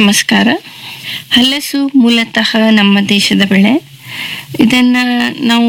ನಮಸ್ಕಾರ ಹಲಸು ಮೂಲತಃ ನಮ್ಮ ದೇಶದ ಬೆಳೆ ಇದನ್ನ ನಾವು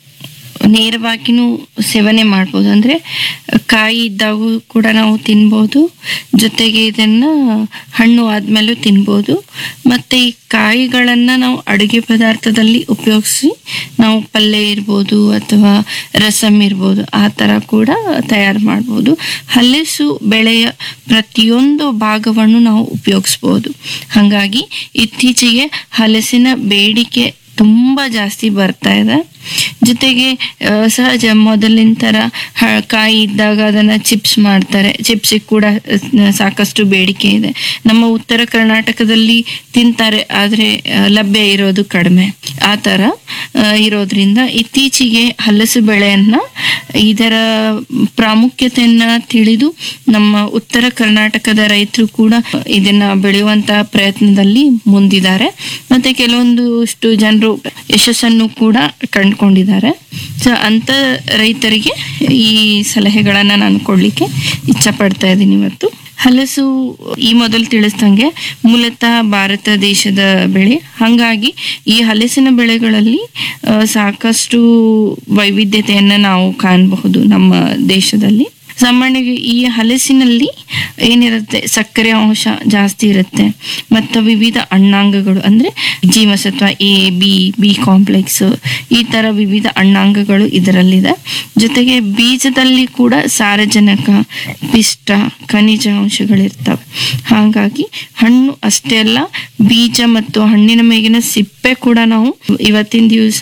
ನೇರವಾಗಿನೂ ಸೇವನೆ ಮಾಡ್ಬೋದು ಅಂದರೆ ಕಾಯಿ ಇದ್ದಾಗೂ ಕೂಡ ನಾವು ತಿನ್ಬೋದು ಜೊತೆಗೆ ಇದನ್ನು ಹಣ್ಣು ಆದಮೇಲೂ ತಿನ್ಬೋದು ಮತ್ತು ಈ ಕಾಯಿಗಳನ್ನು ನಾವು ಅಡುಗೆ ಪದಾರ್ಥದಲ್ಲಿ ಉಪಯೋಗಿಸಿ ನಾವು ಪಲ್ಯ ಇರ್ಬೋದು ಅಥವಾ ರಸಮ್ ಇರ್ಬೋದು ಆ ಥರ ಕೂಡ ತಯಾರು ಮಾಡ್ಬೋದು ಹಲಸು ಬೆಳೆಯ ಪ್ರತಿಯೊಂದು ಭಾಗವನ್ನು ನಾವು ಉಪಯೋಗಿಸ್ಬೋದು ಹಾಗಾಗಿ ಇತ್ತೀಚೆಗೆ ಹಲಸಿನ ಬೇಡಿಕೆ ತುಂಬ ಜಾಸ್ತಿ ಬರ್ತಾ ಇದೆ ಜೊತೆಗೆ ಆ, ಸಹಜ ಮೊದಲಿನ ಥರ ಹ- ಕಾಯಿ ಇದ್ದಾಗ ಅದನ್ನು ಚಿಪ್ಸ್ ಮಾಡ್ತಾರೆ ಚಿಪ್ಸಿಗೆ ಕೂಡ ಆ, ಸಾಕಷ್ಟು ಬೇಡಿಕೆ ಇದೆ ನಮ್ಮ ಉತ್ತರ ಕರ್ನಾಟಕದಲ್ಲಿ ತಿಂತಾರೆ ಆದರೆ ಲಭ್ಯ ಇರೋದು ಕಡಿಮೆ ಆ ಥರ ಆ, ಇರೋದ್ರಿಂದ ಇತ್ತೀಚೆಗೆ ಹಲಸು ಬೆಳೆಯನ್ನ ಇದರ ಪ್ರಾಮುಖ್ಯತೆಯನ್ನ ತಿಳಿದು ನಮ್ಮ ಉತ್ತರ ಕರ್ನಾಟಕದ ರೈತರು ಕೂಡ ಇದನ್ನ ಬೆಳೆಯುವಂತಹ ಪ್ರಯತ್ನದಲ್ಲಿ ಮುಂದಿದ್ದಾರೆ ಮತ್ತೆ ಕೆಲವೊಂದಷ್ಟು ಜನರು ಯಶಸ್ಸನ್ನು ಕೂಡ ಕಂಡುಕೊಂಡಿದ್ದಾರೆ ಸೊ ಅಂತ ರೈತರಿಗೆ ಈ ಸಲಹೆಗಳನ್ನ ನಾನು ಕೊಡ್ಲಿಕ್ಕೆ ಇಚ್ಛಪಡ್ತಾ ಇದ್ದೀನಿ ಇವತ್ತು ಹಲಸು ಈ ಮೊದಲು ತಿಳಿಸ್ದಂಗೆ ಮೂಲತಃ ಭಾರತ ದೇಶದ ಬೆಳೆ ಹಾಗಾಗಿ ಈ ಹಲಸಿನ ಬೆಳೆಗಳಲ್ಲಿ ಆ, ಸಾಕಷ್ಟು ವೈವಿಧ್ಯತೆಯನ್ನು ನಾವು ಕಾಣಬಹುದು ನಮ್ಮ ದೇಶದಲ್ಲಿ ಸಾಮಾನ್ಯವಾಗಿ ಈ ಹಲಸಿನಲ್ಲಿ ಏನಿರುತ್ತೆ ಸಕ್ಕರೆ ಅಂಶ ಜಾಸ್ತಿ ಇರುತ್ತೆ ಮತ್ತು ವಿವಿಧ ಅಣ್ಣಾಂಗಗಳು ಅಂದರೆ ಜೀವಸತ್ವ ಎ ಬಿ ಬಿ ಕಾಂಪ್ಲೆಕ್ಸ್ ಈ ಥರ ವಿವಿಧ ಅಣ್ಣಾಂಗಗಳು ಇದರಲ್ಲಿದೆ ಜೊತೆಗೆ ಬೀಜದಲ್ಲಿ ಕೂಡ ಸಾರಜನಕ ಪಿಷ್ಟ ಖನಿಜ ಅಂಶಗಳಿರ್ತವೆ ಹಾಗಾಗಿ ಹಣ್ಣು ಅಷ್ಟೇ ಅಲ್ಲ ಬೀಜ ಮತ್ತು ಹಣ್ಣಿನ ಮೇಗಿನ ಸಿಪ್ಪೆ ಕೂಡ ನಾವು ಇವತ್ತಿನ ದಿವಸ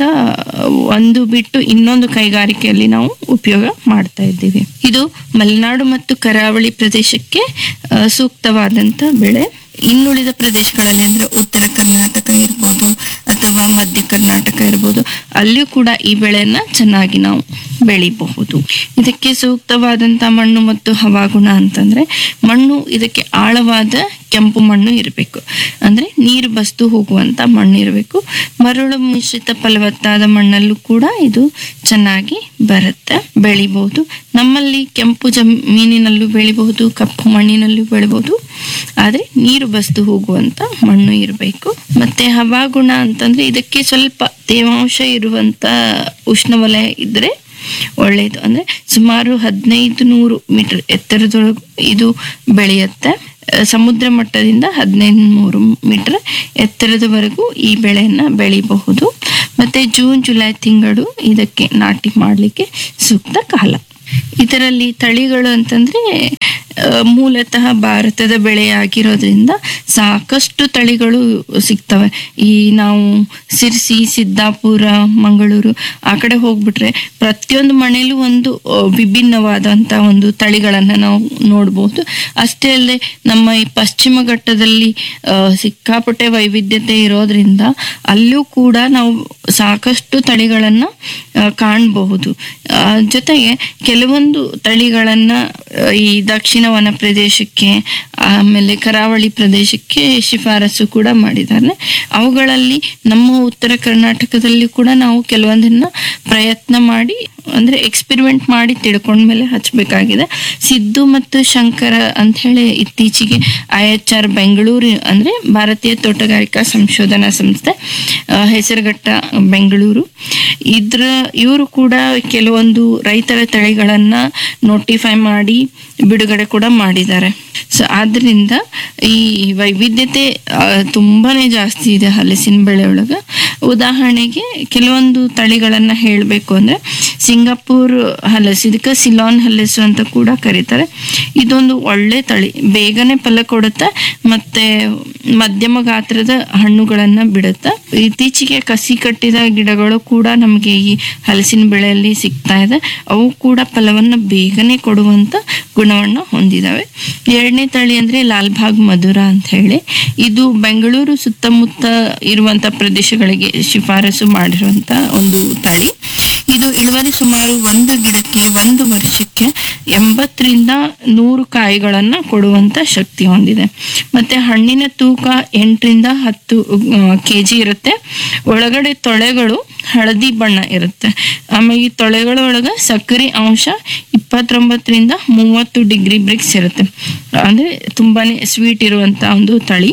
ಒಂದು ಬಿಟ್ಟು ಇನ್ನೊಂದು ಕೈಗಾರಿಕೆಯಲ್ಲಿ ನಾವು ಉಪಯೋಗ ಮಾಡ್ತಾ ಇದ್ದೀವಿ ಇದು ಮಲೆನಾಡು ಮತ್ತು ಕರಾವಳಿ ಪ್ರದೇಶಕ್ಕೆ ಆ, ಸೂಕ್ತವಾದಂತ ಬೆಳೆ ಇನ್ನುಳಿದ ಪ್ರದೇಶಗಳಲ್ಲಿ ಅಂದ್ರೆ ಉತ್ತರ ಕರ್ನಾಟಕ ಇರ್ಬೋದು ಅಥವಾ ಮಧ್ಯ ಕರ್ನಾಟಕ ಇರ್ಬೋದು ಅಲ್ಲಿಯೂ ಕೂಡ ಈ ಬೆಳೆಯನ್ನ ಚೆನ್ನಾಗಿ ನಾವು ಬೆಳಿಬಹುದು ಇದಕ್ಕೆ ಸೂಕ್ತವಾದಂತ ಮಣ್ಣು ಮತ್ತು ಹವಾಗುಣ ಅಂತಂದ್ರೆ ಮಣ್ಣು ಇದಕ್ಕೆ ಆಳವಾದ ಕೆಂಪು ಮಣ್ಣು ಇರಬೇಕು ಅಂದ್ರೆ ನೀರು ಬಸ್ತು ಹೋಗುವಂತ ಮಣ್ಣು ಇರಬೇಕು ಮರಳು ಮಿಶ್ರಿತ ಫಲವತ್ತಾದ ಮಣ್ಣಲ್ಲೂ ಕೂಡ ಇದು ಚೆನ್ನಾಗಿ ಬರುತ್ತೆ ಬೆಳಿಬಹುದು ನಮ್ಮಲ್ಲಿ ಕೆಂಪು ಜಮೀನಿನಲ್ಲೂ ಬೆಳಿಬಹುದು ಕಪ್ಪು ಮಣ್ಣಿನಲ್ಲೂ ಬೆಳಿಬಹುದು ಆದ್ರೆ ನೀರು ಬಸ್ದು ಹೋಗುವಂತ ಮಣ್ಣು ಇರಬೇಕು ಮತ್ತೆ ಹವಾಗುಣ ಅಂತಂದ್ರೆ ಇದಕ್ಕೆ ಸ್ವಲ್ಪ ತೇವಾಂಶ ಇರುವಂತ ಉಷ್ಣವಲಯ ಇದ್ರೆ ಒಳ್ಳೆಯದು ಅಂದ್ರೆ ಸುಮಾರು ಹದಿನೈದು ನೂರು ಮೀಟರ್ ಎತ್ತರದೊಳಗೆ ಇದು ಬೆಳೆಯುತ್ತೆ ಅಹ್ ಸಮುದ್ರ ಮಟ್ಟದಿಂದ ಹದಿನೈದು ನೂರು ಮೀಟರ್ ಎತ್ತರದವರೆಗೂ ಈ ಬೆಳೆಯನ್ನ ಬೆಳಿಬಹುದು ಮತ್ತೆ ಜೂನ್ ಜುಲೈ ತಿಂಗಳು ಇದಕ್ಕೆ ನಾಟಿ ಮಾಡಲಿಕ್ಕೆ ಸೂಕ್ತ ಕಾಲ ಇದರಲ್ಲಿ ತಳಿಗಳು ಅಂತಂದ್ರೆ ಅಹ್, ಮೂಲತಃ ಭಾರತದ ಬೆಳೆ ಆಗಿರೋದ್ರಿಂದ ಸಾಕಷ್ಟು ತಳಿಗಳು ಸಿಗ್ತವೆ ಈ ನಾವು ಸಿರ್ಸಿ ಸಿದ್ದಾಪುರ ಮಂಗಳೂರು ಆ ಕಡೆ ಹೋಗ್ಬಿಟ್ರೆ ಪ್ರತಿಯೊಂದು ಮನೆಯಲ್ಲೂ ಒಂದು ಅಹ್, ವಿಭಿನ್ನವಾದಂತ ಒಂದು ತಳಿಗಳನ್ನ ನಾವು ನೋಡ್ಬೋದು ಅಷ್ಟೇ ಅಲ್ಲದೆ ನಮ್ಮ ಈ ಪಶ್ಚಿಮ ಘಟ್ಟದಲ್ಲಿ ಅಹ್, ಸಿಕ್ಕಾಪಟ್ಟೆ ವೈವಿಧ್ಯತೆ ಇರೋದ್ರಿಂದ ಅಲ್ಲೂ ಕೂಡ ನಾವು ಸಾಕಷ್ಟು ತಳಿಗಳನ್ನ ಅಹ್, ಕಾಣಬಹುದು ಅಹ್, ಜೊತೆಗೆ ಕೆಲವೊಂದು ತಳಿಗಳನ್ನ ಅಹ್, ಈ ದಕ್ಷಿಣ ವನ ಪ್ರದೇಶಕ್ಕೆ ಆಮೇಲೆ ಕರಾವಳಿ ಪ್ರದೇಶಕ್ಕೆ ಶಿಫಾರಸು ಕೂಡ ಮಾಡಿದ್ದಾರೆ ಅವುಗಳಲ್ಲಿ ನಮ್ಮ ಉತ್ತರ ಕರ್ನಾಟಕದಲ್ಲಿ ಕೂಡ ನಾವು ಕೆಲವೊಂದನ್ನ ಪ್ರಯತ್ನ ಮಾಡಿ ಅಂದ್ರೆ ಎಕ್ಸ್ಪೆರಿಮೆಂಟ್ ಮಾಡಿ ತಿಳ್ಕೊಂಡ್ಮೇಲೆ ಹಚ್ಚಬೇಕಾಗಿದೆ ಸಿದ್ದು ಮತ್ತು ಶಂಕರ ಅಂತ ಹೇಳಿ ಇತ್ತೀಚೆಗೆ ಐ ಎಚ್ ಆರ್ ಬೆಂಗಳೂರು ಅಂದ್ರೆ ಭಾರತೀಯ ತೋಟಗಾರಿಕಾ ಸಂಶೋಧನಾ ಸಂಸ್ಥೆ ಆ, ಹೆಸರುಘಟ್ಟ ಬೆಂಗಳೂರು ಇದ್ರ ಇವರು ಕೂಡ ಕೆಲವೊಂದು ರೈತರ ತಳಿಗಳನ್ನ ನೋಟಿಫೈ ಮಾಡಿ ಬಿಡುಗಡೆ ಕೂಡ ಮಾಡಿದ್ದಾರೆ ಸೊ ಆದ್ರಿಂದ ಈ ವೈವಿಧ್ಯತೆ ಆ, ತುಂಬಾನೇ ಜಾಸ್ತಿ ಇದೆ ಹಲಸಿನ ಬೆಳೆ ಒಳಗ ಉದಾಹರಣೆಗೆ ಕೆಲವೊಂದು ತಳಿಗಳನ್ನ ಹೇಳಬೇಕು ಅಂದ್ರೆ ಸಿಂಗಾಪುರ್ ಹಲಸು ಇದಕ್ಕೆ ಸಿಲಾನ್ ಹಲಸು ಅಂತ ಕೂಡ ಕರೀತಾರೆ ಇದೊಂದು ಒಳ್ಳೆ ತಳಿ ಬೇಗನೆ ಫಲ ಕೊಡುತ್ತೆ ಮತ್ತೆ ಮಧ್ಯಮ ಗಾತ್ರದ ಹಣ್ಣುಗಳನ್ನ ಬಿಡುತ್ತೆ ಇತ್ತೀಚೆಗೆ ಕಸಿ ಕಟ್ಟಿದ ಗಿಡಗಳು ಕೂಡ ನಮಗೆ ಈ ಹಲಸಿನ ಬೆಳೆಯಲ್ಲಿ ಸಿಗ್ತಾ ಇದೆ ಅವು ಕೂಡ ಫಲವನ್ನ ಬೇಗನೆ ಕೊಡುವಂತ ಗುಣವನ್ನ ಹೊಂದಿದಾವೆ ಎರಡನೇ ತಳಿ ಅಂದ್ರೆ ಲಾಲ್ಬಾಗ್ ಮಧುರ ಅಂತ ಹೇಳಿ ಇದು ಬೆಂಗಳೂರು ಸುತ್ತಮುತ್ತ ಇರುವಂತ ಪ್ರದೇಶಗಳಿಗೆ ಶಿಫಾರಸು ಮಾಡಿರುವಂತ ಒಂದು ತಳಿ ಇದು ಇಳುವರಿ ಸುಮಾರು ಒಂದು ಗಿಡಕ್ಕೆ ಒಂದು ವರ್ಷಕ್ಕೆ ಎಂಬತ್ತರಿಂದ ನೂರು ಕಾಯಿಗಳನ್ನ ಕೊಡುವಂತ ಶಕ್ತಿ ಹೊಂದಿದೆ ಮತ್ತೆ ಹಣ್ಣಿನ ತೂಕ ಎಂಟರಿಂದ ಹತ್ತು ಕೆಜಿ ಇರುತ್ತೆ ಒಳಗಡೆ ತೊಳೆಗಳು ಹಳದಿ ಬಣ್ಣ ಇರುತ್ತೆ ಆಮೇಲೆ ಈ ತೊಳೆಗಳ ಒಳಗ ಸಕ್ಕರೆ ಅಂಶ ಇಪ್ಪತ್ತೊಂಬತ್ತರಿಂದ ಮೂವತ್ತು ಡಿಗ್ರಿ ಬ್ರಿಕ್ಸ್ ಇರುತ್ತೆ ಅಂದ್ರೆ ತುಂಬಾನೇ ಸ್ವೀಟ್ ಇರುವಂತ ಒಂದು ತಳಿ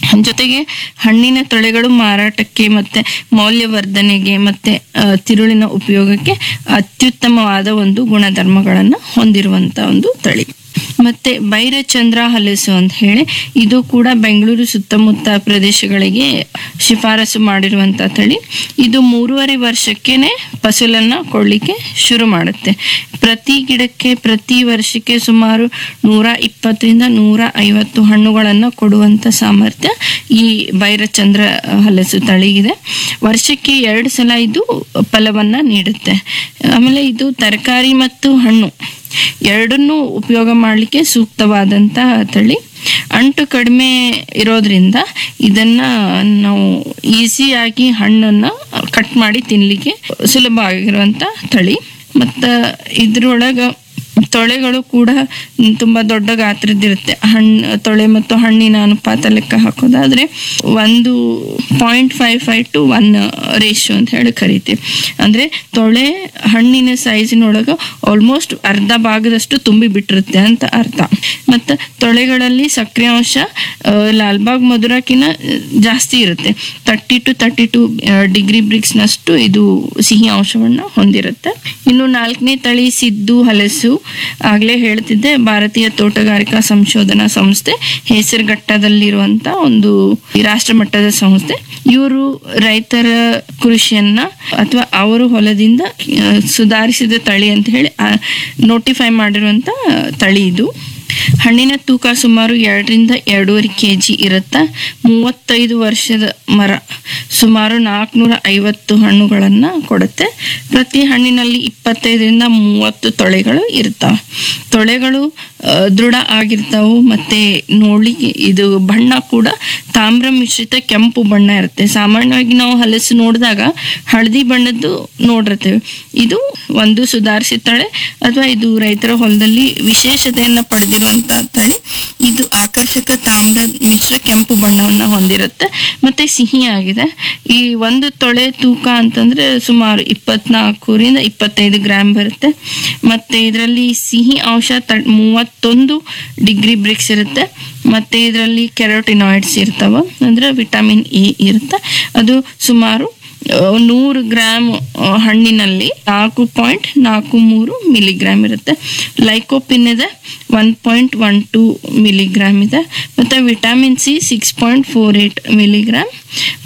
ಜೊತೆಗೆ ಹಣ್ಣಿನ ತೊಳೆಗಳು ಮಾರಾಟಕ್ಕೆ ಮತ್ತೆ ಮೌಲ್ಯವರ್ಧನೆಗೆ ಮತ್ತೆ ಆ, ತಿರುಳಿನ ಉಪಯೋಗಕ್ಕೆ ಅತ್ಯುತ್ತಮವಾದ ಒಂದು ಗುಣಧರ್ಮಗಳನ್ನು ಹೊಂದಿರುವಂತ ಒಂದು ತಳಿ ಮತ್ತೆ ಬೈರಚಂದ್ರ ಹಲಸು ಅಂತ ಹೇಳಿ ಇದು ಕೂಡ ಬೆಂಗಳೂರು ಸುತ್ತಮುತ್ತ ಪ್ರದೇಶಗಳಿಗೆ ಶಿಫಾರಸು ಮಾಡಿರುವಂತ ತಳಿ ಇದು ಮೂರುವರೆ ವರ್ಷಕ್ಕೇನೆ ಫಸಲನ್ನ ಕೊಡ್ಲಿಕ್ಕೆ ಶುರು ಮಾಡುತ್ತೆ ಪ್ರತಿ ಗಿಡಕ್ಕೆ ಪ್ರತಿ ವರ್ಷಕ್ಕೆ ಸುಮಾರು ನೂರ ಇಪ್ಪತ್ತರಿಂದ ನೂರ ಐವತ್ತು ಹಣ್ಣುಗಳನ್ನು ಕೊಡುವಂತ ಸಾಮರ್ಥ್ಯ ಈ ಬೈರಚಂದ್ರ ಹಲಸು ತಳಿಗಿದೆ ವರ್ಷಕ್ಕೆ ಎರಡು ಸಲ ಇದು ಫಲವನ್ನ ನೀಡುತ್ತೆ ಆಮೇಲೆ ಇದು ತರಕಾರಿ ಮತ್ತು ಹಣ್ಣು ಎರಡನ್ನೂ ಉಪಯೋಗ ಮಾಡಲಿಕ್ಕೆ ಸೂಕ್ತವಾದಂತ ತಳಿ ಅಂಟು ಕಡಿಮೆ ಇರೋದ್ರಿಂದ ಇದನ್ನ ನಾವು ಈಸಿಯಾಗಿ ಹಣ್ಣನ್ನ ಕಟ್ ಮಾಡಿ ತಿನ್ಲಿಕ್ಕೆ ಸುಲಭ ಆಗಿರುವಂತ ತಳಿ ಮತ್ತ ಇದ್ರೊಳಗ ತೊಳೆಗಳು ಕೂಡ ತುಂಬಾ ದೊಡ್ಡ ಗಾತ್ರದ್ದಿರುತ್ತೆ ಹಣ್ಣು ತೊಳೆ ಮತ್ತು ಹಣ್ಣಿನ ಅನುಪಾತ ಲೆಕ್ಕ ಹಾಕೋದಾದ್ರೆ ಒಂದು point five five to one ratio ಅಂತ ಹೇಳಿ ಕರಿತೀವಿ ಅಂದ್ರೆ ತೊಳೆ ಹಣ್ಣಿನ ಸೈಜಿನೊಳಗ ಆಲ್ಮೋಸ್ಟ್ ಅರ್ಧ ಭಾಗದಷ್ಟು ತುಂಬಿ ಬಿಟ್ಟಿರುತ್ತೆ ಅಂತ ಅರ್ಥ ಮತ್ತು ತೊಳೆಗಳಲ್ಲಿ ಸಕ್ರಿಯ ಅಂಶ ಆ, ಲಾಲ್ಬಾಗ್ ಮಧುರಕ್ಕಿಂತ ಜಾಸ್ತಿ ಇರುತ್ತೆ thirty two thirty two degree ಬ್ರಿಕ್ಸ್ನಷ್ಟು ಇದು ಸಿಹಿ ಅಂಶವನ್ನು ಹೊಂದಿರುತ್ತೆ ಇನ್ನು ನಾಲ್ಕನೇ ತಳಿ ಸಿದ್ದು ಹಲಸು ಆಗ್ಲೇ ಹೇಳ್ತಿದ್ದೆ ಭಾರತೀಯ ತೋಟಗಾರಿಕಾ ಸಂಶೋಧನಾ ಸಂಸ್ಥೆ ಹೆಸರುಘಟ್ಟದಲ್ಲಿರುವಂತ ಒಂದು ರಾಷ್ಟ್ರ ಮಟ್ಟದ ಸಂಸ್ಥೆ ಇವರು ರೈತರ ಕೃಷಿಯನ್ನ ಅಥವಾ ಅವರು ಹೊಲದಿಂದ ಆ, ಸುಧಾರಿಸಿದ ತಳಿ ಅಂತ ಹೇಳಿ ನೋಟಿಫೈ ಮಾಡಿರುವಂತ ತಳಿ ಇದು ಹಣ್ಣಿನ ತೂಕ ಸುಮಾರು ಎರಡರಿಂದ ಎರಡೂವರೆ ಕೆ ಜಿ ಇರುತ್ತೆ ಮೂವತ್ತೈದು ವರ್ಷದ ಮರ ಸುಮಾರು ನಾಲ್ಕುನೂರ ಐವತ್ತು ಹಣ್ಣುಗಳನ್ನು ಕೊಡುತ್ತೆ ಪ್ರತಿ ಹಣ್ಣಿನಲ್ಲಿ ಇಪ್ಪತ್ತೈದರಿಂದ ಮೂವತ್ತು ತೊಳೆಗಳು ಇರ್ತಾವೆ ತೊಳೆಗಳು ಆ, ದೃಢ ಆಗಿರ್ತಾವು ಮತ್ತೆ ನೋಡ್ಲಿಕ್ಕೆ ಇದು ಬಣ್ಣ ಕೂಡ ತಾಮ್ರ ಮಿಶ್ರಿತ ಕೆಂಪು ಬಣ್ಣ ಇರುತ್ತೆ ಸಾಮಾನ್ಯವಾಗಿ ನಾವು ಹಲಸು ನೋಡಿದಾಗ ಹಳದಿ ಬಣ್ಣದ್ದು ನೋಡಿರ್ತೇವೆ ಇದು ಒಂದು ಸುಧಾರಿಸಿದ ತಳೆ ಅಥವಾ ಇದು ರೈತರ ಹೊಲದಲ್ಲಿ ವಿಶೇಷತೆಯನ್ನ ಪಡೆದಿರುವಂತ ತಳಿ ಇದು ಆಕರ್ಷಕ ತಾಮ್ರ ಮಿಶ್ರ ಕೆಂಪು ಬಣ್ಣವನ್ನ ಹೊಂದಿರುತ್ತೆ ಮತ್ತೆ ಸಿಹಿಯಾಗಿದೆ ಈ ಒಂದು ತೊಳೆ ತೂಕ ಅಂತಂದ್ರೆ ಸುಮಾರು ಇಪ್ಪತ್ನಾಲ್ಕರಿಂದ ಇಪ್ಪತ್ತೈದು ಗ್ರಾಮ್ ಬರುತ್ತೆ ಮತ್ತೆ ಇದರಲ್ಲಿ ಸಿಹಿ ಅಂಶ ತ ಮೂವತ್ತೊಂದು ಡಿಗ್ರಿ ಬ್ರಿಕ್ಸ್ ಇರುತ್ತೆ ಮತ್ತೆ ಇದರಲ್ಲಿ ಕೆರೋಟಿನಾಯ್ಡ್ಸ್ ಇರ್ತಾವ ಅಂದ್ರೆ ವಿಟಮಿನ್ ಎ ಇರುತ್ತೆ ಅದು ಸುಮಾರು ಆ, ನೂರು ಗ್ರಾಮ್ ಆ, ಹಣ್ಣಿನಲ್ಲಿ ನಾಲ್ಕು ಪಾಯಿಂಟ್ ನಾಲ್ಕು ಮೂರು ಮಿಲಿಗ್ರಾಮ್ ಇರುತ್ತೆ ಲೈಕೋಪಿನ್ ಇದೆ one point one two milligram ಇದೆ ಮತ್ತು vitamin C six point four eight milligram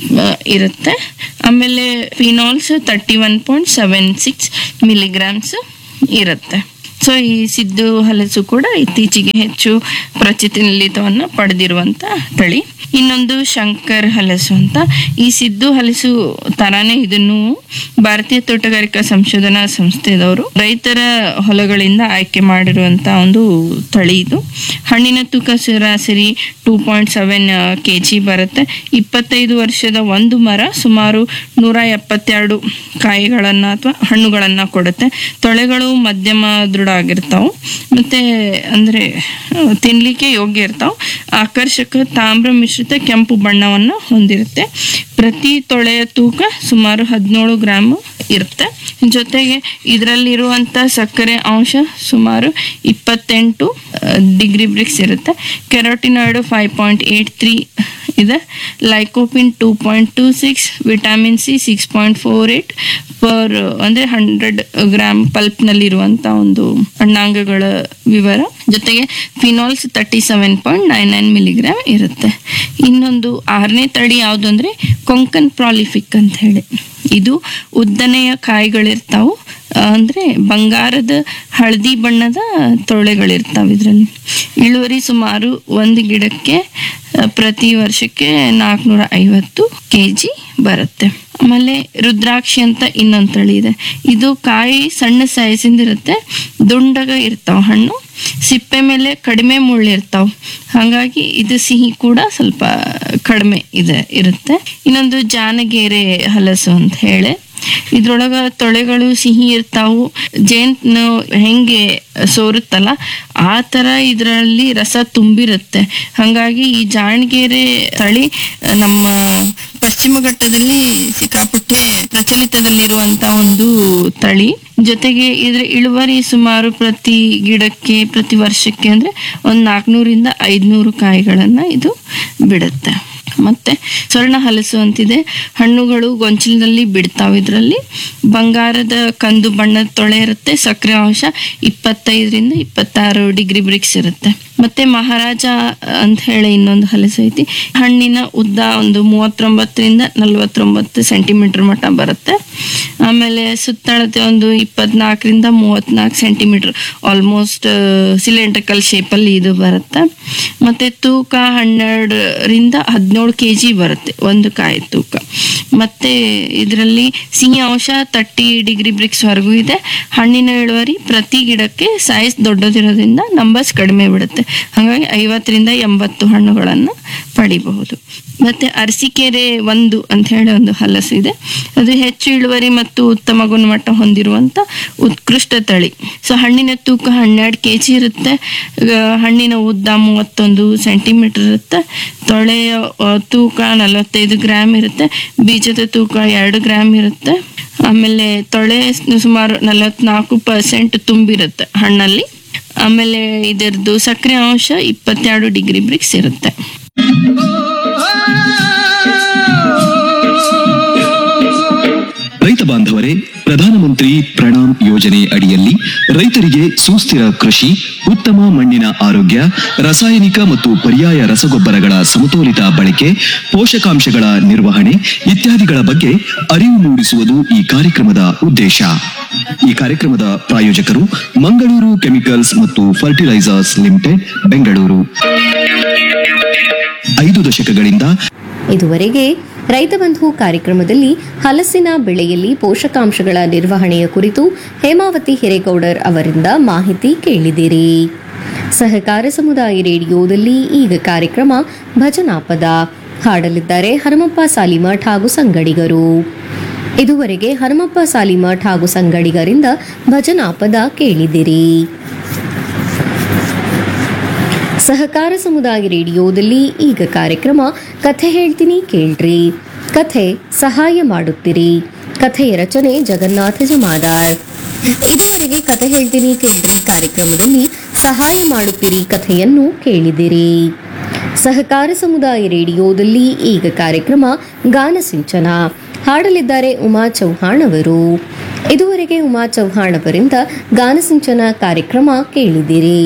ಇರುತ್ತೆ ಆಮೇಲೆ phenols thirty one point seven six milligrams ಇರುತ್ತೆ ಸೊ ಈ ಸಿದ್ದು ಹಲಸು ಕೂಡ ಇತ್ತೀಚೆಗೆ ಹೆಚ್ಚು ಪ್ರಚಿತಿಲಿತವನ್ನು ಪಡೆದಿರುವಂತ ತಳಿ ಇನ್ನೊಂದು ಶಂಕರ್ ಹಲಸು ಅಂತ ಈ ಸಿದ್ದು ಹಲಸು ತರಾನೇ ಇದನ್ನು ಭಾರತೀಯ ತೋಟಗಾರಿಕಾ ಸಂಶೋಧನಾ ಸಂಸ್ಥೆದವರು ರೈತರ ಹೊಲಗಳಿಂದ ಆಯ್ಕೆ ಮಾಡಿರುವಂತ ಒಂದು ತಳಿ ಇದು ಹಣ್ಣಿನ ತೂಕ ಸರಾಸರಿ two point seven K G ಬರುತ್ತೆ ಇಪ್ಪತ್ತೈದು ವರ್ಷದ ಒಂದು ಮರ ಸುಮಾರು ನೂರ ಎಪ್ಪತ್ತೆರಡು ಕಾಯಿಗಳನ್ನು ಅಥವಾ ಹಣ್ಣುಗಳನ್ನು ಕೊಡುತ್ತೆ ತೊಳೆಗಳು ಮಧ್ಯಮ ದೃಢ ಆಗಿರ್ತಾವೆ ಮತ್ತೆ ಅಂದರೆ ತಿನ್ನಲಿಕ್ಕೆ ಯೋಗ್ಯ ಇರ್ತಾವೆ ಆಕರ್ಷಕ ತಾಮ್ರ ಮಿಶ್ರಿತ ಕೆಂಪು ಬಣ್ಣವನ್ನು ಹೊಂದಿರುತ್ತೆ ಪ್ರತಿ ತೊಳೆಯ ತೂಕ ಸುಮಾರು ಹದಿನೇಳು ಗ್ರಾಮ್ ಇರುತ್ತೆ ಜೊತೆಗೆ ಇದರಲ್ಲಿರುವಂಥ ಸಕ್ಕರೆ ಅಂಶ ಸುಮಾರು ಇಪ್ಪತ್ತೆಂಟು ಡಿಗ್ರಿ ಬ್ರಿಕ್ಸ್ ಇರುತ್ತೆ carotenoid five point eight three ಇದೆ lycopene two point two six vitamin C six point four eight per ಅಂದರೆ ಹಂಡ್ರೆಡ್ ಗ್ರಾಮ್ ಪಲ್ಪ್ನಲ್ಲಿರುವಂಥ ಒಂದು ಅಣ್ಣಾಂಗಗಳ ವಿವರ ಜೊತೆಗೆ phenols thirty seven point nine nine milligram ಇರುತ್ತೆ ಇನ್ನೊಂದು ಆರನೇ ತಳಿ ಯಾವುದು ಅಂದರೆ ಕೊಂಕನ್ ಪ್ರಾಲಿಫಿಕ್ ಅಂತ ಹೇಳಿ ಇದು ಉದ್ದನೆಯ ಕಾಯಿಗಳಿರ್ತಾವು ಅಂದರೆ ಬಂಗಾರದ ಹಳದಿ ಬಣ್ಣದ ತೊಳೆಗಳಿರ್ತಾವೆ ಇದರಲ್ಲಿ ಇಳುವರಿ ಸುಮಾರು ಒಂದು ಗಿಡಕ್ಕೆ ಆ, ಪ್ರತಿ ವರ್ಷಕ್ಕೆ ನಾಲ್ಕುನೂರ ಐವತ್ತು ಕೆ ಜಿ ಬರುತ್ತೆ ಆಮೇಲೆ ರುದ್ರಾಕ್ಷಿ ಅಂತ ಇನ್ನೊಂದು ತಳಿ ಇದೆ ಇದು ಕಾಯಿ ಸಣ್ಣ ಸೈಜಿಂದ ಇರುತ್ತೆ ದುಂಡಗ ಇರ್ತಾವ ಹಣ್ಣು ಸಿಪ್ಪೆ ಮೇಲೆ ಕಡಿಮೆ ಮುಳ್ಳಿರ್ತಾವ ಹಾಗಾಗಿ ಇದು ಸಿಹಿ ಕೂಡ ಸ್ವಲ್ಪ ಕಡಿಮೆ ಇದೆ ಇರುತ್ತೆ ಇನ್ನೊಂದು ಜಾನಗೇರೆ ಹಲಸು ಅಂತ ಹೇಳಿ ಇದ್ರೊಳಗ ತೊಳೆಗಳು ಸಿಹಿ ಇರ್ತಾವು ಜೇನು ಹೆಂಗೆ ಸೋರುತ್ತಲ್ಲ ಆ ಥರ ಇದರಲ್ಲಿ ರಸ ತುಂಬಿರುತ್ತೆ ಹಾಗಾಗಿ ಈ ಜಾಣಗೆರೆ ತಳಿ ನಮ್ಮ ಪಶ್ಚಿಮ ಘಟ್ಟದಲ್ಲಿ ಸಿಕ್ಕಾಪಟ್ಟೆ ಪ್ರಚಲಿತದಲ್ಲಿರುವಂತ ಒಂದು ತಳಿ ಜೊತೆಗೆ ಇದ್ರ ಇಳುವರಿ ಸುಮಾರು ಪ್ರತಿ ಗಿಡಕ್ಕೆ ಪ್ರತಿ ವರ್ಷಕ್ಕೆ ಅಂದ್ರೆ ಒಂದು ನಾಲ್ಕುನೂರಿಂದ ಐದುನೂರು ಕಾಯಿಗಳನ್ನ ಇದು ಬಿಡುತ್ತೆ ಮತ್ತೆ ಸ್ವರ್ಣ ಹಲಸು ಅಂತಿದೆ ಹಣ್ಣುಗಳು ಗೊಂಚಲಿನಲ್ಲಿ ಬಿಡ್ತಾವೆ ಇದರಲ್ಲಿ ಬಂಗಾರದ ಕಂದು ಬಣ್ಣದ ತೊಳೆ ಇರುತ್ತೆ ಸಕ್ಕರೆ ಅಂಶ ಇಪ್ಪತ್ತೈದರಿಂದ ಇಪ್ಪತ್ತಾರು ಡಿಗ್ರಿ ಬ್ರಿಕ್ಸ್ ಇರುತ್ತೆ ಮತ್ತೆ ಮಹಾರಾಜ ಅಂತ ಹೇಳಿ ಇನ್ನೊಂದು ಹಲಸು ಐತಿ ಹಣ್ಣಿನ ಉದ್ದ ಒಂದು ಮೂವತ್ತೊಂಬತ್ತರಿಂದ ನಲವತ್ತೊಂಬತ್ತು ಸೆಂಟಿಮೀಟರ್ ಮಟ್ಟ ಬರುತ್ತೆ ಆಮೇಲೆ ಸುತ್ತಳತೆ ಒಂದು ಇಪ್ಪತ್ನಾಲ್ಕರಿಂದ ಮೂವತ್ನಾಲ್ಕು ಸೆಂಟಿಮೀಟರ್ ಆಲ್ಮೋಸ್ಟ್ ಸಿಲಿಂಡ್ರಿಕಲ್ ಶೇಪಲ್ಲಿ ಇದು ಬರುತ್ತೆ ಮತ್ತೆ ತೂಕ ಹನ್ನೆರಡರಿಂದ ಹದಿನೇಳು ಕೆ ಜಿ ಬರುತ್ತೆ ಒಂದು ಕಾಯಿ ತೂಕ ಮತ್ತೆ ಇದರಲ್ಲಿ ಸಿಹಿ ಅಂಶ ತರ್ಟಿ ಡಿಗ್ರಿ ಬ್ರಿಕ್ಸ್ ವರೆಗೂ ಇದೆ ಹಣ್ಣಿನ ಇಳುವರಿ ಪ್ರತಿ ಗಿಡಕ್ಕೆ ಸೈಜ್ ದೊಡ್ಡದಿರೋದ್ರಿಂದ ನಂಬರ್ಸ್ ಕಡಿಮೆ ಬಿಡುತ್ತೆ ಹಾಗಾಗಿ ಐವತ್ತರಿಂದ ಎಂಬತ್ತು ಹಣ್ಣುಗಳನ್ನು ಪಡಿಬಹುದು ಮತ್ತೆ ಅರಸಿಕೆರೆ ಒಂದು ಅಂತ ಹೇಳಿ ಒಂದು ಹಲಸು ಇದೆ ಅದು ಹೆಚ್ಚು ಇಳುವರಿ ಮತ್ತು ಉತ್ತಮ ಗುಣಮಟ್ಟ ಹೊಂದಿರುವಂತ ಉತ್ಕೃಷ್ಟ ತಳಿ ಸೊ ಹಣ್ಣಿನ ತೂಕ ಹನ್ನೆರಡು ಕೆ ಜಿ ಇರುತ್ತೆ ಆ, ಹಣ್ಣಿನ ಉದ್ದ ಮೂವತ್ತೊಂದು ಸೆಂಟಿಮೀಟರ್ ಇರುತ್ತೆ ತೊಳೆಯ ಆ, ತೂಕ ನಲವತ್ತೈದು ಗ್ರಾಮ್ ಇರುತ್ತೆ ಬೀಜದ ತೂಕ ಎರಡು ಗ್ರಾಮ್ ಇರುತ್ತೆ ಆಮೇಲೆ ತೊಳೆ ಸುಮಾರು ನಲವತ್ನಾಲ್ಕು ಪರ್ಸೆಂಟ್ ತುಂಬಿರುತ್ತೆ ಹಣ್ಣಲ್ಲಿ ಆಮೇಲೆ ಇದರದ್ದು ಸಕ್ಕರೆ ಅಂಶ ಇಪ್ಪತ್ತೆರಡು ಡಿಗ್ರಿ ಬ್ರಿಕ್ಸ್ ಇರುತ್ತೆ ರೈತ ಬಾಂಧವರೇ ಪ್ರಧಾನಮಂತ್ರಿ ಪ್ರಣಾಮ್ ಯೋಜನೆ ಅಡಿಯಲ್ಲಿ ರೈತರಿಗೆ ಸುಸ್ಥಿರ ಕೃಷಿ ಉತ್ತಮ ಮಣ್ಣಿನ ಆರೋಗ್ಯ ರಾಸಾಯನಿಕ ಮತ್ತು ಪರ್ಯಾಯ ರಸಗೊಬ್ಬರಗಳ ಸಮತೋಲಿತ ಬಳಕೆ ಪೋಷಕಾಂಶಗಳ ನಿರ್ವಹಣೆ ಇತ್ಯಾದಿಗಳ ಬಗ್ಗೆ ಅರಿವು ಮೂಡಿಸುವುದು ಈ ಕಾರ್ಯಕ್ರಮದ ಉದ್ದೇಶ ಈ ಕಾರ್ಯಕ್ರಮದ ಪ್ರಾಯೋಜಕರು ಮಂಗಳೂರು ಕೆಮಿಕಲ್ಸ್ ಮತ್ತು ಫರ್ಟಿಲೈಸರ್ಸ್ ಲಿಮಿಟೆಡ್ ಬೆಂಗಳೂರು ಐದು ದಶಕಗಳಿಂದ ಇದುವರೆಗೆ ರೈತ ಬಂಧು ಕಾರ್ಯಕ್ರಮದಲ್ಲಿ ಹಲಸಿನ ಬೆಳೆಯಲ್ಲಿ ಪೋಷಕಾಂಶಗಳ ನಿರ್ವಹಣೆಯ ಕುರಿತು ಹೇಮಾವತಿ ಹಿರೇಗೌಡರ್ ಅವರಿಂದ ಮಾಹಿತಿ ಕೇಳಿದಿರಿ ಸಹಕಾರ ಸಮುದಾಯ ರೇಡಿಯೋದಲ್ಲಿ ಈಗ ಕಾರ್ಯಕ್ರಮ ಭಜನಾ ಪದ ಹಾಡಲಿದ್ದಾರೆ ಹನುಮಪ್ಪ ಸಾಲಿಮಠ್ ಹಾಗೂ ಸಂಗಡಿಗರು ಇದುವರೆಗೆ ಹನುಮಪ್ಪ ಸಾಲಿಮಠ್ ಹಾಗೂ ಸಂಗಡಿಗರಿಂದ ಭಜನಾ ಪದ ಕೇಳಿದಿರಿ ಸಹಕಾರ ಸಮುದಾಯ ರೇಡಿಯೋದಲ್ಲಿ ಈಗ ಕಾರ್ಯಕ್ರಮ ಕಥೆ ಹೇಳ್ತೀನಿ ಕೇಳ್ರಿ ಕಥೆ ಸಹಾಯ ಮಾಡುತ್ತೀರಿ ಕಥೆಯ ರಚನೆ ಜಗನ್ನಾಥ ಜಮಾದಾರ್ ಇದುವರೆಗೆ ಕಥೆ ಹೇಳ್ತೀನಿ ಕೇಳ್ರಿ ಕಾರ್ಯಕ್ರಮದಲ್ಲಿ ಸಹಾಯ ಮಾಡುತ್ತೀರಿ ಕಥೆಯನ್ನು ಕೇಳಿದಿರಿ ಸಹಕಾರ ಸಮುದಾಯ ರೇಡಿಯೋದಲ್ಲಿ ಈಗ ಕಾರ್ಯಕ್ರಮ ಗಾನ ಸಿಂಚನ ಹಾಡಲಿದ್ದಾರೆ ಉಮಾ ಚೌಹಾಣ್ ಅವರು ಇದುವರೆಗೆ ಉಮಾ ಚೌಹಾಣ್ ಅವರಿಂದ ಗಾನ ಸಿಂಚನ ಕಾರ್ಯಕ್ರಮ ಕೇಳಿದಿರಿ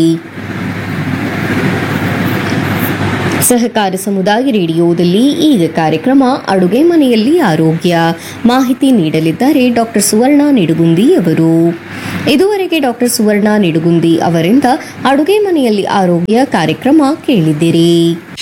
ಸಹಕಾರ ಸಮುದಾಯ ರೇಡಿಯೋದಲ್ಲಿ ಈಗ ಕಾರ್ಯಕ್ರಮ ಅಡುಗೆ ಮನೆಯಲ್ಲಿ ಆರೋಗ್ಯ ಮಾಹಿತಿ ನೀಡಲಿದ್ದಾರೆ ಡಾಕ್ಟರ್ ಸುವರ್ಣ ನಿಡುಗುಂದಿ ಅವರು ಇದುವರೆಗೆ ಡಾಕ್ಟರ್ ಸುವರ್ಣ ನಿಡುಗುಂದಿ ಅವರಿಂದ ಅಡುಗೆ ಮನೆಯಲ್ಲಿ ಆರೋಗ್ಯ ಕಾರ್ಯಕ್ರಮ ಕೇಳಿದಿರಿ